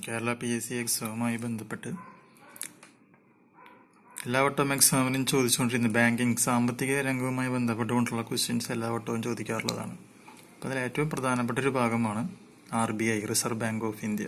Kerala P S C എക്സാമുമായി ബന്ധപ്പെട്ട് എല്ലാ വട്ടവും എക്സാമിനും ചോദിച്ചുകൊണ്ടിരുന്ന ബാങ്കിങ് സാമ്പത്തിക രംഗവുമായി ബന്ധപ്പെട്ടുകൊണ്ടുള്ള ക്വസ്റ്റ്യൻസ് എല്ലാ വട്ടവും ചോദിക്കാറുള്ളതാണ് അപ്പോൾ അതിൽ ഏറ്റവും പ്രധാനപ്പെട്ട ഒരു ഭാഗമാണ് R B I reserve bank of India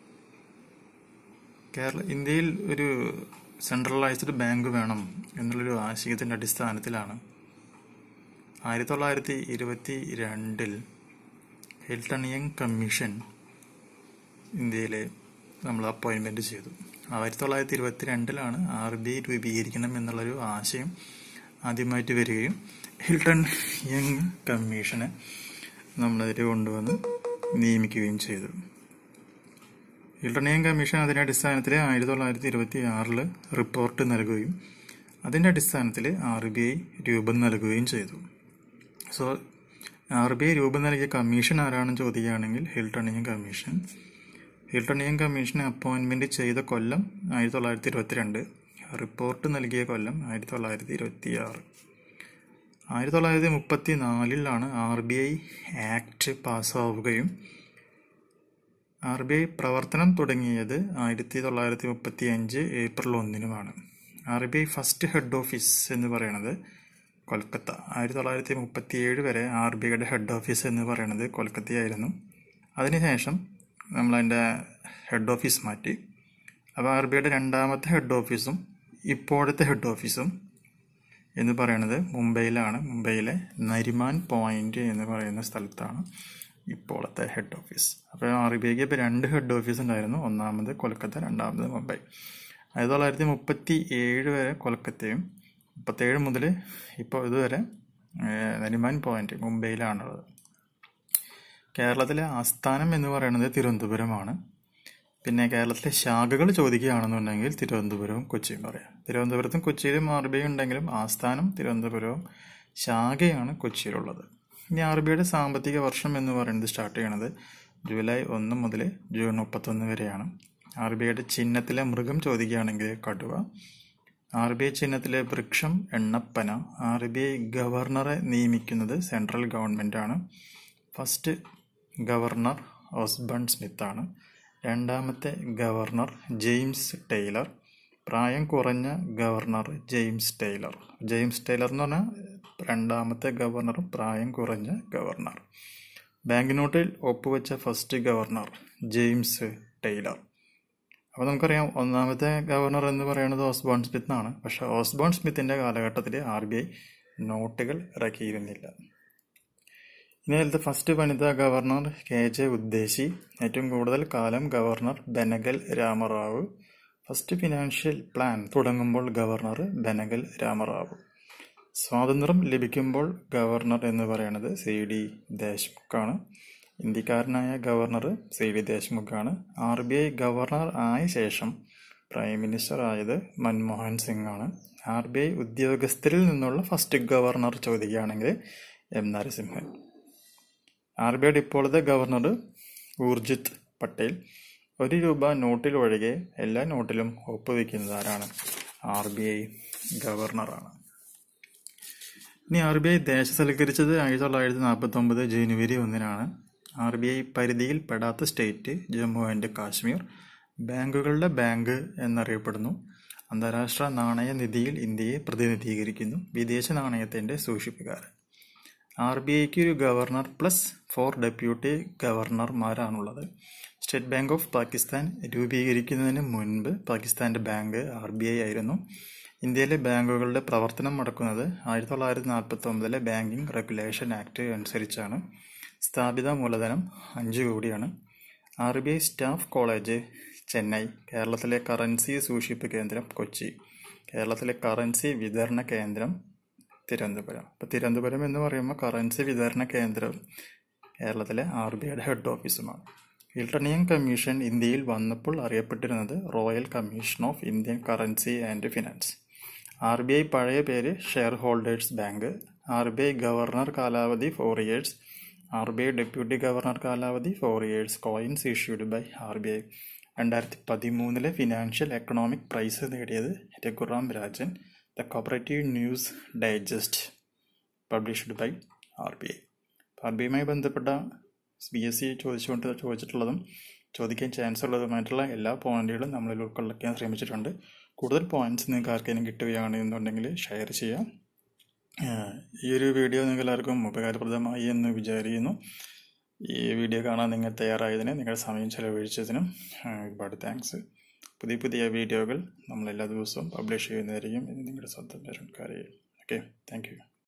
Kerala ഇന്ത്യയിൽ ഒരു സെൻട്രലൈസ്ഡ് ബാങ്ക് വേണം എന്നുള്ളൊരു ആശയത്തിൻ്റെ അടിസ്ഥാനത്തിലാണ് ആയിരത്തി തൊള്ളായിരത്തി ഇരുപത്തി രണ്ടിൽ ഹിൽട്ടണിയൻ കമ്മീഷൻ ഇന്ത്യയിലെ നമ്മൾ അപ്പോയിൻമെന്റ് ചെയ്തു ആയിരത്തി തൊള്ളായിരത്തി ഇരുപത്തി രണ്ടിലാണ് ആർ ബി ഐ രൂപീകരിക്കണം എന്നുള്ളൊരു ആശയം ആദ്യമായിട്ട് വരികയും ഹിൽട്ടൺ യങ് കമ്മീഷനെ നമ്മളതിൽ കൊണ്ടുവന്ന് നിയമിക്കുകയും ചെയ്തു ഹിൽട്ടൺ യങ് കമ്മീഷൻ അതിന്റെ അടിസ്ഥാനത്തിൽ ആയിരത്തി തൊള്ളായിരത്തി ഇരുപത്തി ആറിൽ റിപ്പോർട്ട് നൽകുകയും അതിന്റെ അടിസ്ഥാനത്തിൽ ആർ ബി ഐ രൂപം നൽകുകയും ചെയ്തു സോ ആർ ബി ഐ രൂപം നൽകിയ കമ്മീഷൻ ആരാണെന്ന് ചോദിക്കുകയാണെങ്കിൽ ഹിൽട്ടണിയൻ കമ്മീഷൻ ഹിൽട്ടണിയൻ കമ്മീഷനെ അപ്പോയിൻമെന്റ് ചെയ്ത കൊല്ലം ആയിരത്തി തൊള്ളായിരത്തി ഇരുപത്തിരണ്ട് റിപ്പോർട്ട് നൽകിയ കൊല്ലം ആയിരത്തി തൊള്ളായിരത്തി ഇരുപത്തി ആറ് ആയിരത്തി തൊള്ളായിരത്തി മുപ്പത്തി നാലിലാണ് ആർ ബി ഐ ആക്ട് പാസ്സാവുകയും ആർ ബി ഐ പ്രവർത്തനം തുടങ്ങിയത് ആയിരത്തി തൊള്ളായിരത്തി മുപ്പത്തി അഞ്ച് ഏപ്രിൽ ഒന്നിനുമാണ് R B I first head office എന്ന് പറയുന്നത് കൊൽക്കത്ത ആയിരത്തി തൊള്ളായിരത്തി മുപ്പത്തി ഏഴ് വരെ ആർ ബി ഐയുടെ ഹെഡ് ഓഫീസ് എന്ന് പറയുന്നത് കൊൽക്കത്തയായിരുന്നു അതിനുശേഷം നമ്മളതിൻ്റെ ഹെഡ് ഓഫീസ് മാറ്റി അപ്പോൾ ആർ ബി ഐയുടെ രണ്ടാമത്തെ ഹെഡ് ഓഫീസും ഇപ്പോഴത്തെ ഹെഡ് ഓഫീസും എന്ന് പറയുന്നത് മുംബൈയിലാണ് മുംബൈയിലെ നരിമാൻ പോയിന്റ് എന്ന് പറയുന്ന സ്ഥലത്താണ് ഇപ്പോഴത്തെ ഹെഡ് ഓഫീസ് അപ്പോൾ ആർ ബി ഐക്ക് ഇപ്പോൾ രണ്ട് ഹെഡ് ഓഫീസ് ഉണ്ടായിരുന്നു ഒന്നാമത് കൊൽക്കത്ത രണ്ടാമത് മുംബൈ ആയിരത്തി തൊള്ളായിരത്തി മുപ്പത്തി ഏഴ് വരെ കൊൽക്കത്തയും മുപ്പത്തേഴ് മുതൽ ഇപ്പോൾ ഇതുവരെ നരിമാൻ പോയിന്റ് മുംബൈയിലാണുള്ളത് കേരളത്തിലെ ആസ്ഥാനം എന്ന് പറയുന്നത് തിരുവനന്തപുരമാണ് പിന്നെ കേരളത്തിലെ ശാഖകൾ ചോദിക്കുകയാണെന്നുണ്ടെങ്കിൽ തിരുവനന്തപുരവും കൊച്ചിയും പറയാം തിരുവനന്തപുരത്തും കൊച്ചിയിലും ആർ ബി ഐ ഉണ്ടെങ്കിലും ആസ്ഥാനം തിരുവനന്തപുരവും ശാഖയാണ് കൊച്ചിയിലുള്ളത് ഇനി ആർ ബി ഐയുടെ സാമ്പത്തിക വർഷം എന്ന് പറയുന്നത് സ്റ്റാർട്ട് ചെയ്യണത് ജൂലൈ ഒന്ന് മുതൽ ജൂൺ മുപ്പത്തൊന്ന് വരെയാണ് ആർ ബി ഐയുടെ ചിഹ്നത്തിലെ മൃഗം ചോദിക്കുകയാണെങ്കിൽ കടുവ ആർ ബി ഐ ചിഹ്നത്തിലെ വൃക്ഷം എണ്ണപ്പന ആർ ബി ഐ ഗവർണറെ നിയമിക്കുന്നത് സെൻട്രൽ ഗവൺമെന്റ് ആണ് ഫസ്റ്റ് ഗവർണർ ഓസ്ബൺ സ്മിത്ത് ആണ് രണ്ടാമത്തെ ഗവർണർ ജെയിംസ് ടൈലർ പ്രായം കുറഞ്ഞ governor James Tyler James Tyler എന്ന് പറഞ്ഞാൽ രണ്ടാമത്തെ ഗവർണറും പ്രായം കുറഞ്ഞ ഗവർണർ ബാങ്ക് നോട്ടിൽ ഒപ്പുവെച്ച ഫസ്റ്റ് ഗവർണർ ജെയിംസ് ടൈലർ അപ്പോൾ നമുക്കറിയാം ഒന്നാമത്തെ ഗവർണർ എന്ന് പറയുന്നത് ഓസ്ബോൺ സ്മിത്ത് ആണ് പക്ഷേ ഓസ്ബോൺ സ്മിത്തിന്റെ കാലഘട്ടത്തിൽ ആർ ബി ഐ നോട്ടുകൾ ഇറക്കിയിരുന്നില്ല ഇന്നലത്തെ ഫസ്റ്റ് വനിതാ ഗവർണർ കെ ജെ ഉദ്ദേശി ഏറ്റവും കൂടുതൽ കാലം governor Benegal Rama Rau first financial plan തുടങ്ങുമ്പോൾ ഗവർണർ ബെനഗൽ രാമറാവു സ്വാതന്ത്ര്യം ലഭിക്കുമ്പോൾ ഗവർണർ എന്ന് പറയുന്നത് സി ഡി ദേശ്മുഖാണ് ഇന്ത്യക്കാരനായ ഗവർണർ സി ഡി ദേശ്മുഖാണ് ആർ ബി ഐ ഗവർണർ ആയ ശേഷം പ്രൈം മിനിസ്റ്റർ ആയത് മൻമോഹൻ സിംഗ് ആണ് ആർ ബി ഐ ഉദ്യോഗസ്ഥരിൽ നിന്നുള്ള ഫസ്റ്റ് ഗവർണർ ചോദിക്കുകയാണെങ്കിൽ എം നരസിംഹൻ ആർ ബി ഐയുടെ ഇപ്പോഴത്തെ ഗവർണർ ഊർജിത് പട്ടേൽ ഒരു രൂപ നോട്ടിൽ ഒഴികെ എല്ലാ നോട്ടിലും ഒപ്പുവെക്കുന്നത് ആരാണ് ആർ ബി ഐ ഗവർണറാണ് ഇനി ആർ ബി ഐ ദേശസൽക്കരിച്ചത് ആയിരത്തി തൊള്ളായിരത്തി നാൽപ്പത്തി ഒമ്പത് ജനുവരി ഒന്നിനാണ് ആർ ബി ഐ പരിധിയിൽ പെടാത്ത സ്റ്റേറ്റ് ജമ്മു ആൻഡ് കാശ്മീർ ബാങ്കുകളുടെ ബാങ്ക് എന്നറിയപ്പെടുന്നു അന്താരാഷ്ട്ര നാണയ നിധിയിൽ ഇന്ത്യയെ പ്രതിനിധീകരിക്കുന്നു വിദേശ നാണയത്തിന്റെ സൂക്ഷിപ്പുകാരൻ ആർ ബി ഐക്ക് ഒരു ഗവർണർ പ്ലസ് ഫോർ ഡെപ്യൂട്ടി ഗവർണർമാരാണുള്ളത് സ്റ്റേറ്റ് ബാങ്ക് ഓഫ് പാകിസ്ഥാൻ രൂപീകരിക്കുന്നതിന് മുൻപ് പാകിസ്ഥാന്റെ ബാങ്ക് ആർ ബി ഐ ആയിരുന്നു ഇന്ത്യയിലെ ബാങ്കുകളുടെ പ്രവർത്തനം നടക്കുന്നത് ആയിരത്തി തൊള്ളായിരത്തി നാൽപ്പത്തി ഒമ്പതിലെ ബാങ്കിംഗ് റെഗുലേഷൻ ആക്ട് അനുസരിച്ചാണ് സ്ഥാപിത മൂലധനം അഞ്ച് കോടിയാണ് R B I staff college Chennai കേരളത്തിലെ കറൻസി സൂക്ഷിപ്പ് കേന്ദ്രം കൊച്ചി കേരളത്തിലെ കറൻസി വിതരണ കേന്ദ്രം തിരുവനന്തപുരം അപ്പോൾ തിരുവനന്തപുരം എന്ന് പറയുമ്പോൾ കറൻസി വിതരണ കേന്ദ്രം കേരളത്തിലെ ആർ ബി ഐയുടെ ഹെഡ് ഓഫീസുമാണ് ഹിൽട്ടണിയൻ കമ്മീഷൻ ഇന്ത്യയിൽ വന്നപ്പോൾ അറിയപ്പെട്ടിരുന്നത് royal commission of Indian currency and finance R B I പഴയ പേര് share holders bank R B I governor കാലാവധി four years R B I deputy governor കാലാവധി four years coins issued by R B I രണ്ടായിരത്തി പതിമൂന്നിലെ financial economic prize നേടിയത് Raghuram Rajan the cooperative news digest published by R B I R B ഐയുമായി ബന്ധപ്പെട്ട B S C ചോദിച്ചുകൊണ്ട് ചോദിച്ചിട്ടുള്ളതും ചോദിക്കാൻ chance ഉള്ളതുമായിട്ടുള്ള എല്ലാ പോയിന്റുകളും നമ്മളിൽ ഉൾക്കൊള്ളിക്കാൻ ശ്രമിച്ചിട്ടുണ്ട് കൂടുതൽ പോയിന്റ്സ് നിങ്ങൾക്ക് ആർക്കെങ്കിലും കിട്ടുകയാണെന്നുണ്ടെങ്കിൽ ഷെയർ ചെയ്യാം ആഹ് ഈ ഒരു വീഡിയോ നിങ്ങൾക്ക് എല്ലാവർക്കും ഉപകാരപ്രദമായി എന്ന് വിചാരിക്കുന്നു ഈ വീഡിയോ കാണാൻ നിങ്ങൾ തയ്യാറായതിന് നിങ്ങളുടെ സമയം ചെലവഴിച്ചതിനും ആഹ് ഒരുപാട് താങ്ക്സ് പുതിയ പുതിയ വീഡിയോകൾ നമ്മൾ എല്ലാ ദിവസവും പബ്ലിഷ് ചെയ്യുന്നതായിരിക്കും ഇത് നിങ്ങളുടെ സ്വന്തം പേരൻകാരെയും ഓക്കെ താങ്ക് യു